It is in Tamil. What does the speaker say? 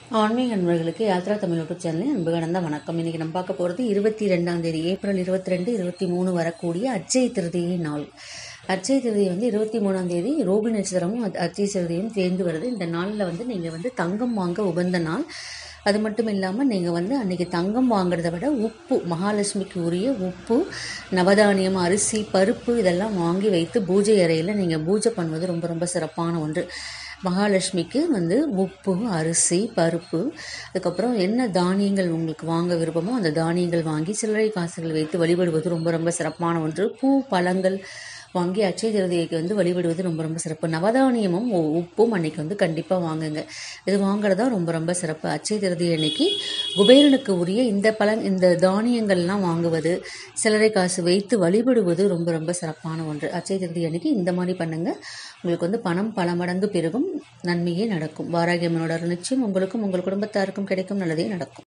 ஆன்மீக நண்பர்களுக்கு யாத்ரா தமிழ் யூடியூப் சேனலில் அன்பு கடந்த வணக்கம் இன்னைக்கு நம்ம பார்க்க போகிறது இருபத்தி ரெண்டாம் தேதி ஏப்ரல் இருபத்தி ரெண்டு இருபத்தி மூணு வரக்கூடிய அச்சய திருதியை நாள் அச்சய திருதி வந்து இருபத்தி மூணாம் தேதி ரோபி நட்சத்திரமும் அத்- அச்சய திருதியும் சேர்ந்து வருது இந்த நாளில் வந்து நீங்கள் வந்து தங்கம் வாங்க உகந்த நாள் அது மட்டும் இல்லாமல் நீங்கள் வந்து அன்றைக்கி தங்கம் வாங்குறத விட உப்பு மகாலட்சுமிக்கு உரிய உப்பு நவதானியம் அரிசி பருப்பு இதெல்லாம் வாங்கி வைத்து பூஜை அறையில் நீங்கள் பூஜை பண்ணுவது ரொம்ப ரொம்ப சிறப்பான ஒன்று மகாலட்சுமிக்கு வந்து உப்பு அரிசி பருப்பு அதுக்கப்புறம் என்ன தானியங்கள் உங்களுக்கு வாங்க விருப்பமோ அந்த தானியங்கள் வாங்கி சில்லறை காசுகள் வைத்து வழிபடுவது ரொம்ப ரொம்ப சிறப்பான ஒன்று பூ பழங்கள் வாங்கி அச்சய திருதியைக்கு வந்து வழிபடுவது ரொம்ப ரொம்ப சிறப்பு நவதானியமும் உ- உப்பும் அன்னைக்கு வந்து கண்டிப்பாக வாங்குங்க இது வாங்குறதா ரொம்ப ரொம்ப சிறப்பு அச்சய திருதி அன்னைக்கு குபேரனுக்கு உரிய இந்த பலன் இந்த தானியங்கள்லாம் வாங்குவது சில்லறை காசு வைத்து வழிபடுவது ரொம்ப ரொம்ப சிறப்பான ஒன்று அச்சய திருதி அன்னைக்கு இந்த மாதிரி பண்ணுங்க உங்களுக்கு வந்து பணம் பல மடங்கு பெருகும் நன்மையே நடக்கும் வாராகியம்மனோட அருள் நிச்சயம் உங்களுக்கும் உங்கள் குடும்பத்தாருக்கும் கிடைக்கும் நல்லதே நடக்கும்